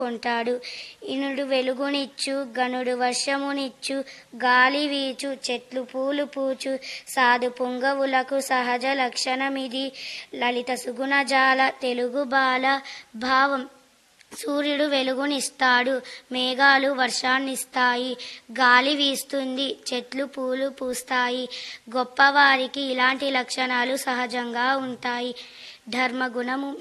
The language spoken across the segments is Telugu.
కొంటాడు ఇనుడు వెలుగునిచ్చు గనుడు వర్షమునిచ్చు గాలి వీచు చెట్లు పూలు పూచు సాధు పుంగవులకు సహజ లక్షణమిది లలిత సుగుణజాల తెలుగు బాల భావం సూర్యుడు వెలుగునిస్తాడు మేఘాలు వర్షాన్నిస్తాయి గాలి వీస్తుంది చెట్లు పూలు పూస్తాయి గొప్పవారికి ఇలాంటి లక్షణాలు సహజంగా ఉంటాయి ధర్మగుణము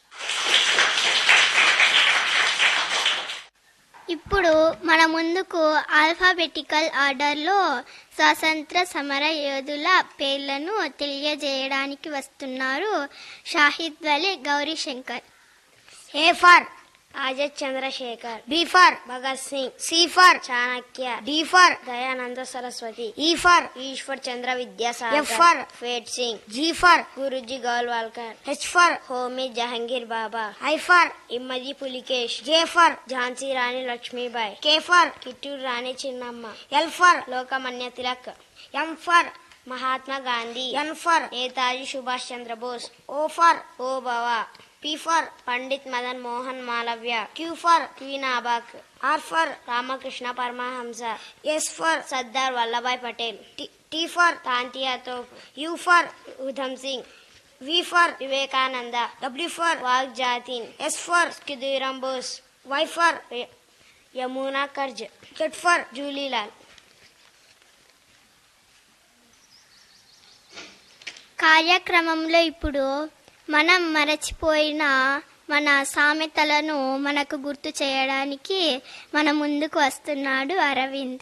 ఇప్పుడు మన ముందుకు ఆల్ఫాబెటికల్ ఆర్డర్లో స్వాతంత్ర సమర యోధుల పేర్లను తెలియజేయడానికి వస్తున్నారు Shahid Wali Gaurishankar A for Azad Chandrashekhar B for Bhagat Singh C for Chanakya D for Dayananda Saraswati E for Ishwar Chandra Vidyasagar F for Fateh Singh G for Guruji Golwalkar H for Homi Jehangir Bhabha I for Immadi Pulakeshi J for Jhansi Rani Lakshmibai K for Kittur Rani Chennamma L for Lokmanya Tilak M for Mahatma Gandhi N for Netaji Subhash Chandrabose O for ఓ బావా P for Pandit Madan Mohan Malaviya Q for queen ఆబాక్ R for Ramakrishna Paramahamsa S for Sardar Vallabhbhai Patel T for Tantia Tope U for Udham Singh V for Vivekananda W for Bagha Jatin S for Khudiram Bose Y for Yamuna Karjee Z for Jhulelal కార్యక్రమంలో ఇప్పుడు మనం మరచిపోయిన మన సామెతలను మనకు గుర్తు చేయడానికి మన ముందుకు వస్తున్నాడు అరవింద్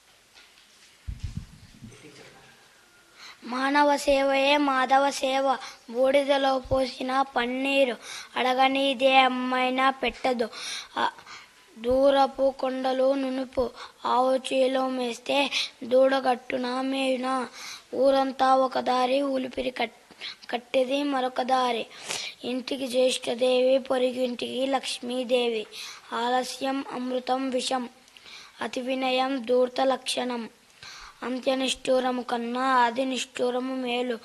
మానవ సేవయే మాధవ సేవ బూడిదలో పోసిన పన్నీరు అడగనిదే అమ్మైనా పెట్టదు ఆ, దూరపు కొండలు నునుపు ఆవు చేలో మేస్తే దూడగట్టున మేయున ఊరంతా ఒక దారి ఊలిపిరి కట్ కట్టేది మరొక దారి ఇంటికి జ్యేష్ఠదేవి పొరిగింటికి లక్ష్మీదేవి ఆలస్యం అమృతం విషం అతి వినయం ధూర్త లక్షణం అంత్యనిష్ఠూరము కన్నా ఆది నిష్ఠూరము మేలు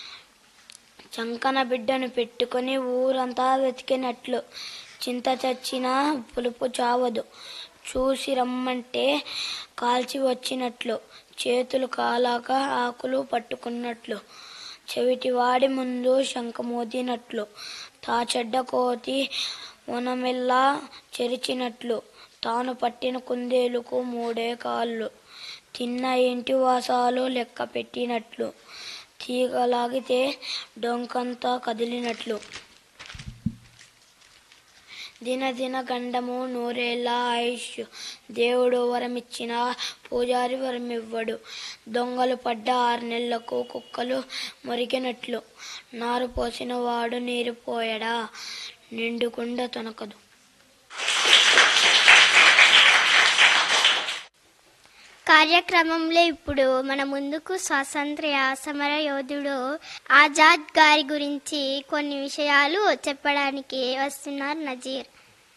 చంకన బిడ్డను పెట్టుకొని ఊరంతా వెతికినట్లు చింత చచ్చినా పులుపు చావదు చూసి రమ్మంటే కాల్చి వచ్చినట్లు చేతులు కాలాక ఆకులు పట్టుకున్నట్లు చెవిటివాడి ముందు శంఖమోదినట్లు తాచెడ్డ కోతి వనమెల్లా చెరిచినట్లు తాను పట్టిన కుందేలుకు మూడే కాళ్ళు తిన్న ఇంటి వాసాలు లెక్క పెట్టినట్లు తీగలాగితే డొంకంతా కదిలినట్లు దినదిన గండము నూరేళ్ళ ఆయుష్ దేవుడు వరమిచ్చిన పూజారి వరమివ్వడు దొంగలు పడ్డ ఆరు నెలలకు కుక్కలు మురికినట్లు నారు పోసిన వాడు నీరు పోయడా నిండుకుండ తొనకదు కార్యక్రమంలో ఇప్పుడు మన ముందుకు స్వాతంత్ర్య సమర యోధుడు ఆజాద్ గారి గురించి కొన్ని విషయాలు చెప్పడానికి వస్తున్నారు నజీర్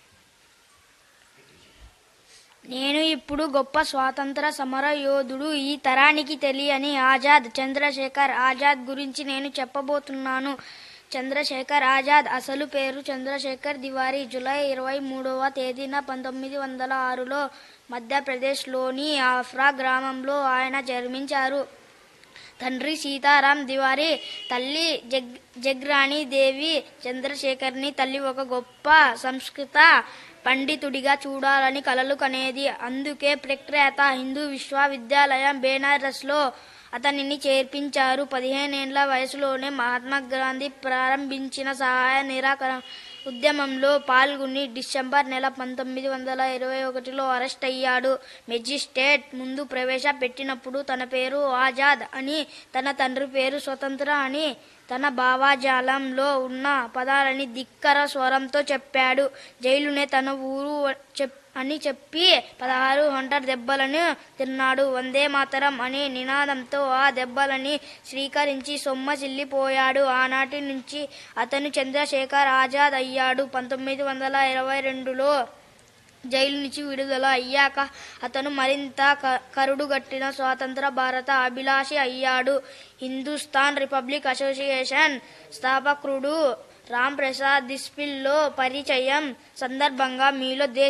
నేను ఇప్పుడు గొప్ప స్వాతంత్ర సమర యోధుడు ఈ తరానికి తెలియని ఆజాద్ చంద్రశేఖర్ ఆజాద్ గురించి నేను చెప్పబోతున్నాను చంద్రశేఖర్ ఆజాద్ అసలు పేరు చంద్రశేఖర్ తివారీ జూలై ఇరవై మూడవ తేదీన పంతొమ్మిది వందల ఆరులో మధ్యప్రదేశ్లోని ఆఫ్రా గ్రామంలో ఆయన జన్మించారు తండ్రి సీతారాం తివారీ తల్లి జగ్ జగ్రాణి దేవి చంద్రశేఖర్ని తల్లి ఒక గొప్ప సంస్కృత పండితుడిగా చూడాలని కలలు కనేది అందుకే ప్రఖ్యాత హిందూ విశ్వవిద్యాలయం బేనారస్లో అతనిని చేర్పించారు పదిహేనేండ్ల వయసులోనే మహాత్మా గాంధీ ప్రారంభించిన సహాయ నిరాకరణ ఉద్యమంలో పాల్గొని డిసెంబర్ నెల పంతొమ్మిది వందల ఇరవై ఒకటిలో అరెస్ట్ అయ్యాడు మెజిస్ట్రేట్ ముందు ప్రవేశపెట్టినప్పుడు తన పేరు ఆజాద్ అని తన తండ్రి పేరు స్వతంత్ర అని తన భావాజాలంలో ఉన్న పదాలని ధిక్కర స్వరంతో చెప్పాడు జైలునే తన ఊరు చెప్ అని చెప్పి పదహారు హంటర్ దెబ్బలను తిన్నాడు వందే మాతరం అనే నినాదంతో ఆ దెబ్బలని స్వీకరించి సొమ్మసిల్లిపోయాడు ఆనాటి నుంచి అతను చంద్రశేఖర్ ఆజాద్ అయ్యాడు పంతొమ్మిది వందల ఇరవై రెండులో జైలు నుంచి విడుదల అయ్యాక అతను మరింత క- కరుడుగట్టిన స్వాతంత్ర భారత అభిలాషి అయ్యాడు హిందుస్థాన్ రిపబ్లిక్ అసోసియేషన్ స్థాపకుడు రామ్ ప్రసాద్ దిస్పిల్లో పరిచయం సందర్భంగా మీలో దేశ